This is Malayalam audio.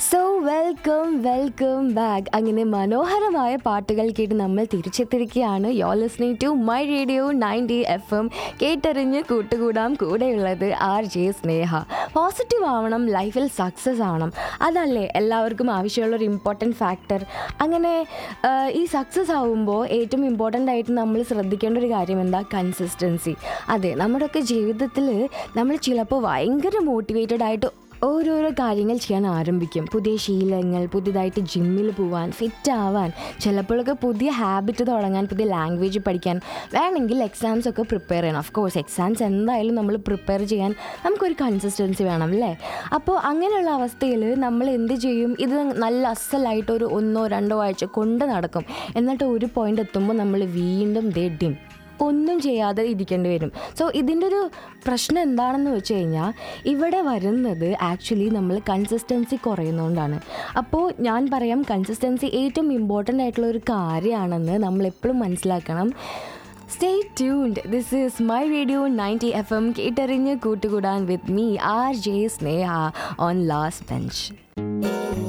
സോ വെൽക്കം വെൽക്കം ബാക്ക് അങ്ങനെ മനോഹരമായ പാട്ടുകൾ കേട്ട് നമ്മൾ തിരിച്ചെത്തിരിക്കുകയാണ് you listening to my radio ninety F M കേട്ടറിഞ്ഞ് കൂട്ടുകൂടാം കൂടെയുള്ളത് ആർ ജെ സ്നേഹ പോസിറ്റീവ് ആവണം ലൈഫിൽ സക്സസ് ആവണം അതല്ലേ എല്ലാവർക്കും ആവശ്യമുള്ളൊരു ഇമ്പോർട്ടൻറ്റ് ഫാക്ടർ അങ്ങനെ ആ, ഈ സക്സസ് ആവുമ്പോൾ ഏറ്റവും ഇമ്പോർട്ടൻ്റ് ആയിട്ട് നമ്മൾ ശ്രദ്ധിക്കേണ്ട ഒരു കാര്യം എന്താ കൺസിസ്റ്റൻസി അതെ നമ്മുടെയൊക്കെ ജീവിതത്തിൽ നമ്മൾ ചിലപ്പോൾ ഭയങ്കര മോട്ടിവേറ്റഡ് ആയിട്ട് ഓരോരോ കാര്യങ്ങൾ ചെയ്യാൻ ആരംഭിക്കും പുതിയ ശീലങ്ങൾ പുതിയതായിട്ട് ജിമ്മിൽ പോവാൻ ഫിറ്റ് ആവാൻ ചിലപ്പോഴൊക്കെ പുതിയ ഹാബിറ്റ് തുടങ്ങാൻ പുതിയ ലാംഗ്വേജ് പഠിക്കാൻ വേണമെങ്കിൽ എക്സാംസ് ഒക്കെ പ്രിപ്പയർ ചെയ്യണം ഓഫ് കോഴ്സ് എക്സാംസ് എന്തായാലും നമ്മൾ പ്രിപ്പയർ ചെയ്യാൻ നമുക്കൊരു കൺസിസ്റ്റൻസി വേണം അല്ലേ അപ്പോൾ അങ്ങനെയുള്ള അവസ്ഥയിൽ നമ്മൾ എന്ത് ചെയ്യും ഇത് നല്ല അസലായിട്ട് ഒരു ഒന്നോ രണ്ടോ ആഴ്ച കൊണ്ട് നടക്കും എന്നിട്ട് ഒരു പോയിന്റ് എത്തുമ്പോൾ നമ്മൾ വീണ്ടും ദേ ഡിം ഒന്നും ചെയ്യാതെ ഇരിക്കേണ്ടി വരും സോ ഇതിൻ്റെ ഒരു പ്രശ്നം എന്താണെന്ന് വെച്ച് കഴിഞ്ഞാൽ ഇവിടെ വരുന്നത് ആക്ച്വലി നമ്മൾ കൺസിസ്റ്റൻസി കുറയുന്നതുകൊണ്ടാണ് അപ്പോൾ ഞാൻ പറയാം കൺസിസ്റ്റൻസി ഏറ്റവും ഇമ്പോർട്ടൻ്റ് ആയിട്ടുള്ള ഒരു കാര്യമാണെന്ന് നമ്മൾ എപ്പോഴും മനസ്സിലാക്കണം stay tuned this is my radio ninety F M കേട്ടറിഞ്ഞ് കൂട്ടുകൂടാൻ with me R J Sneha on last bench